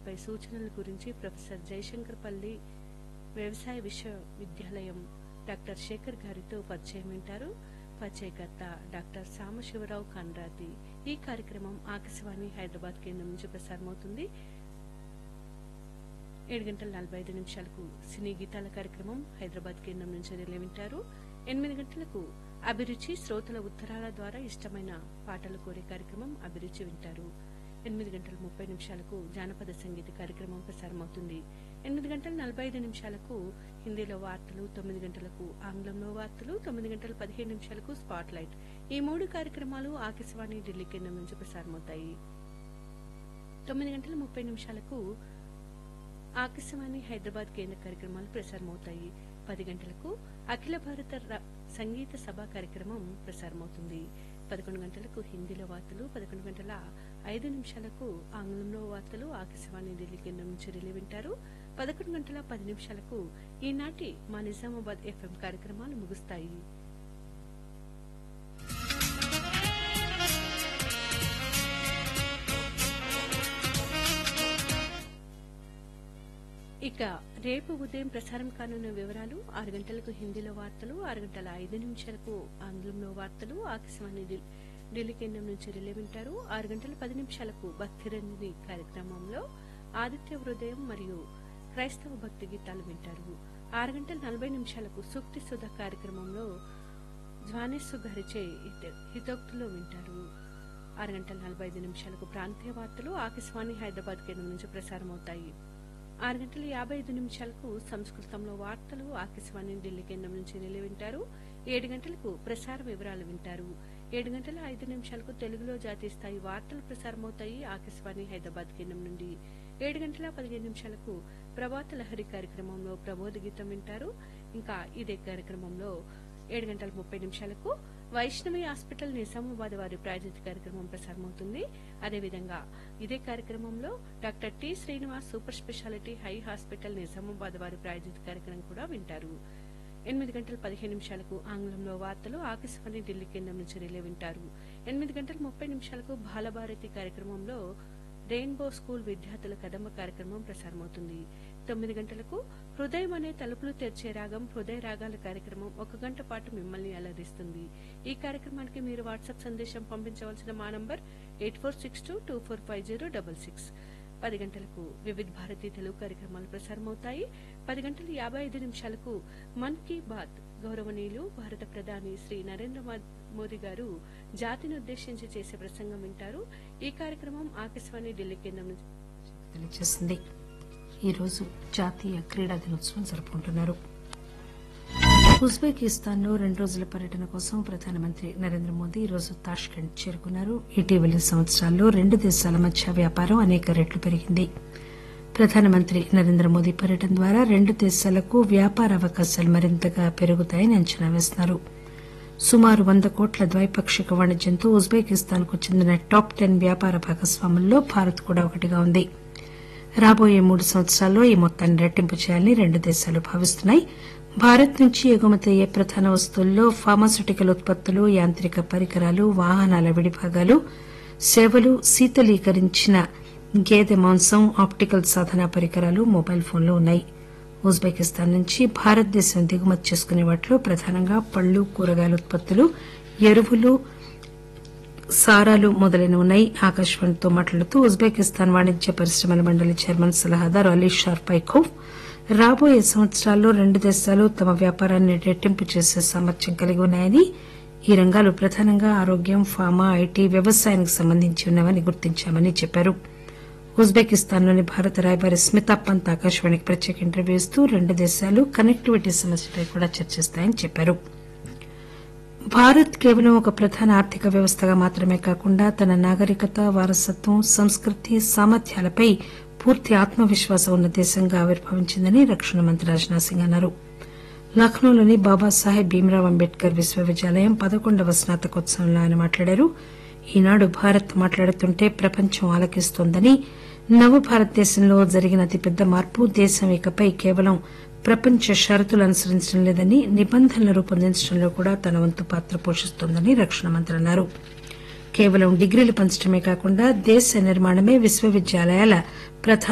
వ్యవసాయంపై సూచనల గురించి ప్రొఫెసర్ జయశంకర్పల్లి వ్యవసాయ విశ్వవిద్యాలయం డాక్టర్ శేఖర్ గారితో పరిచయం వింటారు పరిచయకర్త డాక్టర్ సాంబశివరావు కండ్రాతి ఈ కార్యక్రమం ఆకాశవాణి హైదరాబాద్ కేంద్రం నుంచి ప్రసారమవుతుంది ఏడు గంటల నలభై ఐదు నిమిషాలకు సినీ గీతాల కార్యక్రమం హైదరాబాద్ కేంద్రం నుంచి రిలే వింటారు ఎనిమిది గంటలకు అభిరుచి శ్రోతల ఉత్తరాల ద్వారా ఇష్టమైన పాటలు కోరే కార్యక్రమం అభిరుచి వింటారు ఎనిమిది గంటల ముప్పై నిమిషాలకు జానపద సంగీత కార్యక్రమం ప్రసారమవుతుంది ఎనిమిది గంటల నలభై ఐదు నిమిషాలకు హిందీలో వార్తలు తొమ్మిది గంటలకు ఆంగ్లంలో వార్తలు తొమ్మిది గంటల పదిహేను నిమిషాలకు స్పాట్ లైట్ ఈ మూడు కార్యక్రమాలు ఆకాశవాణి ఢిల్లీ కేంద్రం నుంచి ప్రసారమవుతాయి తొమ్మిది గంటల ముప్పై నిమిషాలకు ఆకాశవాణి హైదరాబాద్ కేంద్ర కార్యక్రమాలు ప్రసారమవుతాయి పది గంటలకు అఖిల భారత ర- సంగీత సభ కార్యక్రమం ప్రసారమవుతుంది పదకొండు గంటలకు హిందీలో వార్తలు పదకొండు గంటల ఐదు నిమిషాలకు ఆంగ్లంలో వార్తలు ఆకాశవాణి ఢిల్లీ కేంద్రం నుంచి రిలే వింటారు పదకొండు గంటల పది నిమిషాలకు ఈనాటి మా నిజామాబాద్ ఎఫ్ఎం కార్యక్రమాలు ముగుస్తాయి ఇక రేపు ఉదయం ప్రసారం కానున్న వివరాలు ఆరు గంటలకు హిందీలో వార్తలు ఆరు గంటల ఐదు నిమిషాలకు ఆంగ్లంలో వార్తలు ఆకాశవాణి ఢిల్- ఢిల్లీ కేంద్రం నుంచి రిలే వింటారు ఆరు గంటల పది నిమిషాలకు భక్తిరంజని కార్యక్రమంలో ఆదిత్య హృదయం మరియు క్రైస్తవ భక్తి గీతాలు వింటారు ఆరు గంటల నలభై నిమిషాలకు సూక్తి సుధ కార్యక్రమంలో జ్వానేశ్వ గారిచే హిత- హితోక్తులు వింటారు ఆరు గంటల నలభై ఐదు నిమిషాలకు ప్రాంతీయ వార్తలు ఆకాశవాణి హైదరాబాద్ కేంద్రం నుంచి ప్రసారమవుతాయి ఆరు గంటల యాభై ఐదు నిమిషాలకు సంస్కృతంలో వార్తలు ఆకాశవాణి ఢిల్లీ కేంద్రం నుంచి నిలి వింటారు ఏడు గంటలకు ప్రసార వివరాలు వింటారు ఏడు గంటల ఐదు నిమిషాలకు తెలుగులో జాతీయ స్థాయి వార్తలు ప్రసారమవుతాయి ఆకాశవాణి హైదరాబాద్ కేంద్రం నుండి ఏడు గంటల పదిహేను నిమిషాలకు ప్రభాత లహరి కార్యక్రమంలో ప్రబోధ గీతం వింటారు ఇంకా ఇదే కార్యక్రమంలో ఏడు గంటల ముప్పై నిమిషాలకు వైష్ణవి హాస్పిటల్ నిజామాబాద్ వారి ప్రాయోజిత కార్యక్రమం ప్రసారమవుతుంది అదేవిధంగా ఇదే కార్యక్రమంలో doctor T Srinivas super speciality high hospital Nizamabad వారి ప్రాయోజిత కార్యక్రమం కూడా వింటారు ఎనిమిది గంటల పదిహేను నిమిషాలకు ఆంగ్లంలో వార్తలు ఆకాశవాణి ఢిల్లీ కేంద్రం నుంచి రిలే వింటారు ఎనిమిది గంటల ముప్పై నిమిషాలకు బాలభారతి కార్యక్రమంలో రెయిన్బో స్కూల్ విద్యార్థుల కదంబ కార్యక్రమం ప్రసారమవుతుంది తొమ్మిది గంటలకు హృదయం అనే తలుపులు తెరిచే రాగం హృదయ రాగాల కార్యక్రమం ఒక గంట పాటు మిమ్మల్ని అలరిస్తుంది ఈ కార్యక్రమానికి మీరు వాట్సాప్ సందేశం పంపించవలసిన మా number eight four six two two four five zero double six పది గంటలకు వివిధ భారతి తెలుగు కార్యక్రమాలు ప్రసారమవుతాయి పది గంటల యాభై ఐదు నిమిషాలకు మన్ కీ బాత్ గౌరవనీయులు భారత ప్రధాని శ్రీ నరేంద్ర మో- మోదీ గారు జాతిని ఉద్దేశించి చేసే ప్రసంగం వింటారు ఈ కార్యక్రమం ఆకాశవాణి ఢిల్లీ కేంద్రం నుంచి తెలియజేసింది ఈరోజు జాతీయ క్రీడా దినోత్సవం జరుపుకుంటున్నారు ఉజ్బెకిస్తాన్ లో రెండు రోజుల పర్యటన కోసం ప్రధానమంత్రి నరేంద్ర మోదీ ఈరోజు తాష్కెంట్ చేరుకున్నారు ఇటీవలి సంవత్సరాల్లో రెండు దేశాల మధ్య వ్యాపారం అనేక రెట్లు పెరిగింది ప్రధానమంత్రి నరేంద్ర మోదీ పర్యటన ద్వారా రెండు దేశాలకు వ్యాపార అవకాశాలు మరింతగా పెరుగుతాయని అంచనా వేస్తున్నారు సుమారు వంద కోట్ల ద్వైపాక్షిక వాణిజ్యంతో ఉజ్బెకిస్తాన్ కు చెందిన టాప్ టెన్ వ్యాపార భాగస్వాముల్లో భారత్ కూడా ఒకటిగా ఉంది రాబోయే మూడు సంవత్సరాల్లో ఈ మొత్తాన్ని రెట్టింపు చేయాలని రెండు దేశాలు భావిస్తున్నాయి భారత్ నుంచి ఎగుమతి అయ్యే ప్రధాన వస్తువుల్లో ఫార్మాస్యూటికల్ ఉత్పత్తులు యాంత్రిక పరికరాలు వాహనాల విడిభాగాలు సేవలు శీతలీకరించిన గేదె మాంసం ఆప్టికల్ సాధన పరికరాలు మొబైల్ ఫోన్లు ఉన్నాయి ఉజ్బెకిస్తాన్ నుంచి భారతదేశం దిగుమతి చేసుకునే వాటిలో ప్రధానంగా పళ్లు కూరగాయల ఉత్పత్తులు ఎరువులు సారాలు మొదలైన ఉన్నాయి ఆకాశవాణితో మాట్లాడుతూ ఉజ్బెకిస్తాన్ వాణిజ్య పరిశ్రమల మండలి చైర్మన్ సలహాదారు అలీ షార్ పైకోవ్ రాబోయే సంవత్సరాల్లో రెండు దేశాలు తమ వ్యాపారాన్ని రెట్టింపు చేసే సామర్థ్యం కలిగి ఉన్నాయని ఈ రంగాలు ప్రధానంగా ఆరోగ్యం ఫార్మా ఐటీ వ్యవసాయానికి సంబంధించి ఉన్నవని గుర్తించామని చెప్పారు ఉజ్బెకిస్తాన్లోని భారత రాయబారి స్మితా పంత్ ఆకాశవాణికి ప్రత్యేక ఇంటర్వ్యూ ఇస్తూ రెండు దేశాలు కనెక్టివిటీ సమస్యపై కూడా చర్చిస్తాయని చెప్పారు భారత్ కేవలం ఒక ప్రధాన ఆర్థిక వ్యవస్థగా మాత్రమే కాకుండా తన నాగరికత వారసత్వం సంస్కృతి సామర్థ్యాలపై పూర్తి ఆత్మవిశ్వాసం ఉన్న దేశంగా ఆవిర్భవించిందని రక్షణ మంత్రి రాజ్నాథ్ సింగ్ అన్నారు లక్నోలోని బాబాసాహెబ్ భీమ్రావ్ అంబేద్కర్ విశ్వవిద్యాలయం పదకొండవ స్నాతకోత్సవంలో ఆయన మాట్లాడారు ఈనాడు భారత్ మాట్లాడుతుంటే ప్రపంచం ఆలకిస్తోందని నవ భారతదేశంలో జరిగిన అతిపెద్ద మార్పు దేశం ఇకపై కేవలం ప్రపంచ షరతులు అనుసరించడం లేదని నిబంధనలు రూపొందించడంలో కూడా తన వంతు పాత్ర పోషిస్తోందని రక్షణ మంత్రి అన్నారు కేవలం డిగ్రీలు పంచడమే కాకుండా దేశ నిర్మాణమే విశ్వవిద్యాలయాల ప్రధాన